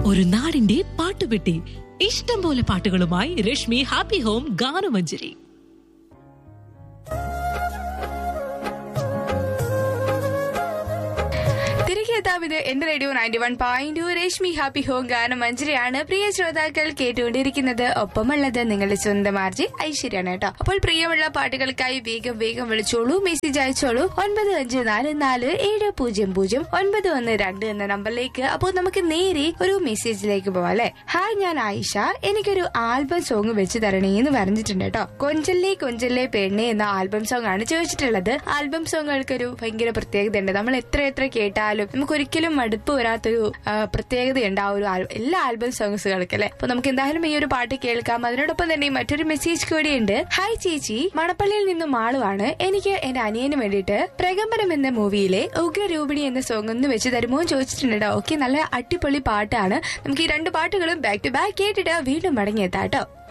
ഒരു നാടിന്റെ പാട്ടുപെട്ടി ഇഷ്ടം പോലെ പാട്ടുകളുമായി രശ്മി ഹാപ്പി ഹോം ഗാനമഞ്ജരി തിരികെ എത്താം ഇത് എന്റെ radio ninety one point Reshmi happy home ഗാനം മഞ്ജരിയാണ് പ്രിയ ശ്രോതാക്കൾ കേട്ടുകൊണ്ടിരിക്കുന്നത് ഒപ്പമുള്ളത് നിങ്ങളുടെ സ്വന്തം ആർജി ഐശ്വര്യാണ് കേട്ടോ അപ്പോൾ പ്രിയമുള്ള പാട്ടുകൾക്കായി വേഗം വേഗം വിളിച്ചോളൂ മെസ്സേജ് അയച്ചോളൂ ഒൻപത് അഞ്ച് നാല് നാല് ഏഴ് പൂജ്യം പൂജ്യം ഒൻപത് ഒന്ന് രണ്ട് എന്ന നമ്പറിലേക്ക് അപ്പോൾ നമുക്ക് നേരെ ഒരു മെസ്സേജിലേക്ക് പോവാം അല്ലെ ഹായ് ഞാൻ ആയിഷ എനിക്കൊരു ആൽബം സോങ് വെച്ച് തരണേ എന്ന് പറഞ്ഞിട്ടുണ്ട് കേട്ടോ കൊഞ്ചല്ലേ കൊഞ്ചല്ലേ പെണ്ണെ എന്ന ആൽബം സോങ് ആണ് ചോദിച്ചിട്ടുള്ളത് ആൽബം സോങ്ങുകൾക്കൊരു ഭയങ്കര പ്രത്യേകത ഉണ്ട് നമ്മൾ എത്ര എത്ര കേട്ടാലും നമുക്ക് ഒരിക്കലും മടുപ്പ് വരാത്തൊരു ആ, പ്രത്യേകതയുണ്ട് ആ ഒരു ആൽ- എല്ലാ ആൽബം സോങ്സുകൾക്ക് അല്ലെ അപ്പൊ നമുക്ക് എന്തായാലും ഈ ഒരു പാട്ട് കേൾക്കാം അതിനോടൊപ്പം തന്നെ മറ്റൊരു മെസ്സേജ് കൂടിയുണ്ട് ഹായ് ചേച്ചി മണപ്പള്ളിയിൽ നിന്നും മാളുവാണ് എനിക്ക് എന്റെ അനിയന് വേണ്ടിയിട്ട് പ്രകമ്പനം എന്ന മൂവിയിലെ ഉഗ്രരൂപിണി എന്ന സോങ് ഒന്ന് വെച്ച് തരുമോ എന്ന് ചോദിച്ചിട്ടുണ്ട് ഓക്കെ നല്ല അടിപൊളി പാട്ടാണ് നമുക്ക് ഈ രണ്ട് പാട്ടുകളും ബാക്ക് ടു ബാക്ക് കേട്ടിട്ട് വീണ്ടും മടങ്ങിയെത്താം കേട്ടോ